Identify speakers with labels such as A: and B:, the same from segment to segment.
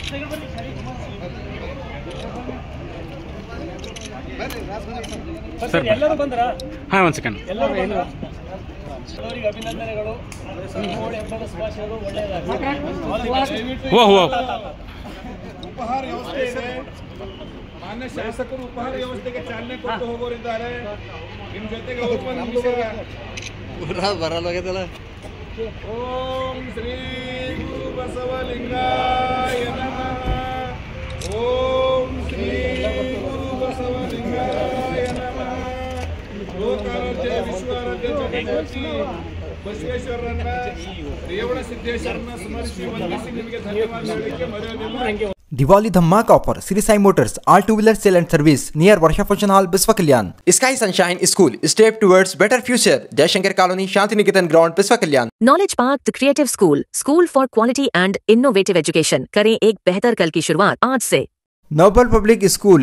A: sir
B: ಎಲ್ಲರೂ ಬಂದ್ರ
A: ಹಾಂ ಒಂದು ಸೆಕೆಂಡ್
B: ಎಲ್ಲರೂ ಬಂದ್ರ ಅವರಿಗೆ ಅಭಿನಂದನೆಗಳು ದೀಪಾವಳಿ ಹಬ್ಬದ ಶುಭಾಶಯಗಳು ಒಳ್ಳೆಯದಾಗಲಿ
A: ಓ ಓ
C: ಉಪಹಾರ ವ್ಯವಸ್ಥೆ ಇದೆ ಮಾನ್ಯ ಶಾಸಕರು ಉಪಹಾರ ವ್ಯವಸ್ಥೆಗೆ ಚಾಲನೆ ಕೊಟ್ಟು ಹೋಗೋರಿದ್ದಾರೆ ನಿಮ್ ಜೊತೆಗೆ ಓಪನ್
D: ಬರಲ್ಲಾಗೈತಲ್ಲ
C: ಓಂ ಶ್ರೀ ಗುರು ಬಸವಲಿಂಗಾಯ ನಮಃ ಓಂ ಶ್ರೀ ಗುರು ಬಸವಲಿಂಗಾಯ ನಮಃ ಲೋಕಾರಾಧ್ಯ ವಿಶ್ವಾರಾಧ್ಯ ಜಗಜ್ಯೋತಿ ಬಸವೇಶ್ವರರನ್ನ ರೇವಣ ಸಿದ್ದೇಶ್ವರನ್ನ ಸ್ಮರಿಸಿ ವಂದಿಸಿ ನಿಮಗೆ ಧನ್ಯವಾದ ಹೇಳಲಿಕ್ಕೆ ಮರೆಯೋದಿಲ್ಲ
E: दिवाली धमाका offer Shri Sai motors all two wheeler sale and service near Varsha function hall Biswa Kalyan sky sunshine school step towards better future Jaishankar colony Shanti Niketan ground Biswa Kalyan
F: knowledge park the creative school school for quality and innovative education करें एक बेहतर कल की शुरुआत आज से
E: Nobel public school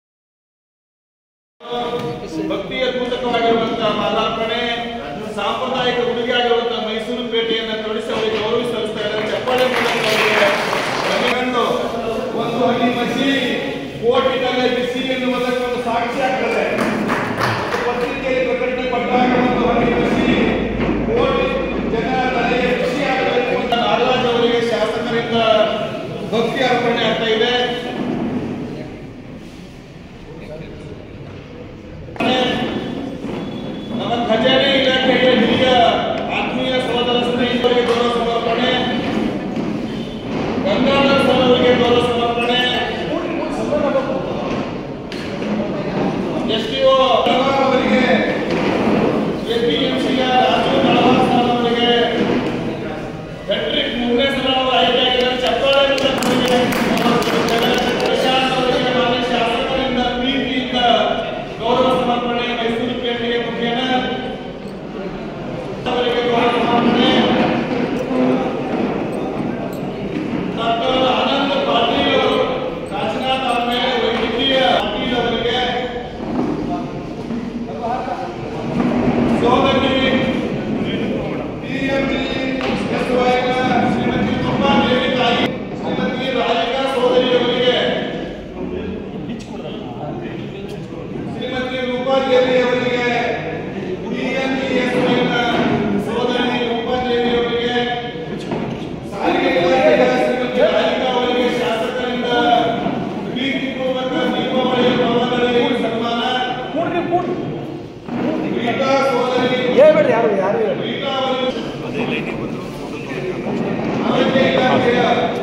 C: ಭಕ್ತಿ ಅದ್ಭುತವಾಗಿರುವಂತಹ ಮಾಲಾರ್ಪಣೆ ಸಾಂಪ್ರದಾಯಿಕ ಉಡುಗೆಯಾಗಿರುವಂತಹ ಮೈಸೂರು ಪೇಟೆಯನ್ನು ತೊಡಿಸಿ ಅವರಿಗೆ ಗೌರವ ಸಲ್ಲಿಸ್ತಾ ಇದ್ದಾರೆ ಚಪ್ಪಾಳೆ ಮೂಲಕ ಅವರಿಗೆ ಮನೆಗಂಡು ಒಂದು ಹನಿ ಮಸಿ ಕೋಟಿನಲ್ಲೇ ಬಿಸಿ ಎನ್ನುವುದಕ್ಕೊಂದು ಸಾಕ್ಷಿ ಆಗ್ತದೆ ಒಂದು ಪತ್ರಿಕೆಯಲ್ಲಿ ಪ್ರಕಟಣೆ ಕೊಟ್ಟಾಗ ಒಂದು ಹನಿ ಮಸಿ ಕೋಟಿ ಜನ ತಲೆಗೆ ಬಿಸಿ ಆಗಬೇಕು ಅಂತ ನಾಗರಾಜ್ ಅವರಿಗೆ ಶಾಸಕರಿಂದ ಭಕ್ತಿ ಅರ್ಪಣೆ ಆಗ್ತಾ ಇದೆ ನಮ್ಮ ಖಜಾನೆ ಇಲಾಖೆಯ ಹಿರಿಯ ಆತ್ಮೀಯ ಸಹೋದರ ಸ್ನೇಹಿತರಿಗೆ ಗೌರವ ಸಮರ್ಪಣೆ ಗಂಗಾಧರ ಸರ್ ಅವರಿಗೆ ಗೌರವ ಸಮರ್ಪಣೆ ಎಸ್ ಟಿ ಒ ಅವರಿಗೆ ಎಪಿಎಂಸಿಯ ರಾಜು ನಳವಾರ್ ಸರ್ ಅವರಿಗೆ ಹೆಟ್ರಿಕ್ ಮೂರನೇ ಸಲ ಅವರು ಆಯ್ಕೆಯಾಗಿದ್ದಾರೆ ಚಪ್ಪಾಳೆ ಅವರಿಗೆ ಪ್ರಶಾಂತ್ ಅವರಿಗೆ ಮಾನ್ಯ ಶಾಸಕರಿಂದ ಪ್ರೀತಿಯಿಂದ ಗೌರವ ಸಮರ್ಪಣೆ ಮೈಸೂರು ಪೇಟೆಗೆ ಮುಖ್ಯನ ಅವರಿಗೆ ಗೌರವ ಸಮರ್ಪಣೆ ಡಾಕ್ಟರ್ ಆನಂದ್ ಪಾಟೀಲ್ ಅವರು ಕಾಶಿನಾಥ್ ಅವರ ಮೇಲೆ ವೈದ್ಯಕೀಯ ಪಾಟೀಲ್ ಅವರಿಗೆ ಸೋದರಿ ಪಿಎಂಜಿ ಎಸ್ವೈನ ಶ್ರೀಮತಿ ತುಪ್ಪಾದೇವಿ ತಾಯಿ ಶ್ರೀಮತಿ ರಾಧಿಕಾ ಸೋದರಿ ಅವರಿಗೆ ಶ್ರೀಮತಿ ರೂಪಾದೇವಿ ಅವರಿಗೆ ಪಿಎಂಇಎಸ್ವೈನ ಸೋದರಿ ರೂಪಾದೇವಿ ಅವರಿಗೆ ಸಾರಿಗೆ ಇಲಾಖೆಯ ಶ್ರೀಮತಿ ರಾಧಿಕಾ ಅವರಿಗೆ ಶಾಸಕರಿಂದ ಪ್ರೀತಿಪೂರ್ವಕ ದೀಪಾವಳಿ ಭವನದಲ್ಲಿ ಸನ್ಮಾನ ರೀಟಾ ಸೋದರಿ
B: ಹೇಳ್ಬೇಡ್ರಿ ಯಾರು ಯಾರು
C: ರೀಟಾ ಅವರಿಗೆ ಆರೋಗ್ಯ ಇಲಾಖೆಯ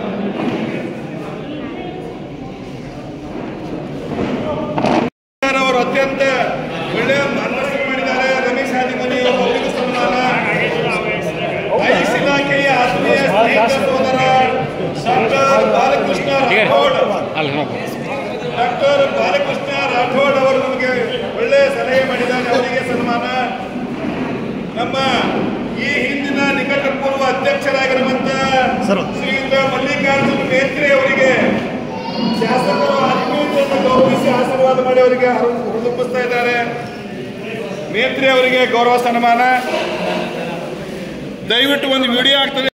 C: ಅವರು ಅತ್ಯಂತ ಒಳ್ಳೆಯ ಮಾರ್ಗದರ್ಶನ ಮಾಡಿದ್ದಾರೆ ರಮೇಶ್ ಹಾದಿಮನಿ ಅವರು ಅವರಿಗೂ ಸನ್ಮಾನ ಆಯುಷ್ ಇಲಾಖೆಯ ಆತ್ಮೀಯ ಸ್ನೇಹಿತ ಸೋದರ ಡಾಕ್ಟರ್ ಬಾಲಕೃಷ್ಣ ರಾಠೋಡ್
A: ಅಲ್ಲಿ ನೋಡು
C: ಡಾಕ್ಟರ್ ಬಾಲಕೃಷ್ಣ ರಾಠೋಡ್ ಅವರು ನಮಗೆ ಒಳ್ಳೆಯ ಸಲಹೆ ಮಾಡಿದ್ದಾರೆ ಅವರಿಗೆ ಸನ್ಮಾನ ನಮ್ಮ ಈ ಹಿಂದಿನ ನಿಕಟಪೂರ್ವ ಅಧ್ಯಕ್ಷರಾಗಿರುವಂತ ಶ್ರೀಯುತ ಮಲ್ಲಿಕಾರ್ಜುನ ಮೇತ್ರಿ ಅವರಿಗೆ ಶಾಸಕರು ಆತ್ಮೀಯತೆಯನ್ನು ಗೌರವಿಸಿ ಆಶೀರ್ವಾದ ಮಾಡಿ ಅವರಿಗೆ ಹುಡುಕಿಸ್ತಾ ಇದ್ದಾರೆ ಮೇತ್ರಿ ಅವರಿಗೆ ಗೌರವ ಸನ್ಮಾನ ದಯವಿಟ್ಟು ಒಂದು ವಿಡಿಯೋ ಆಗ್ತದೆ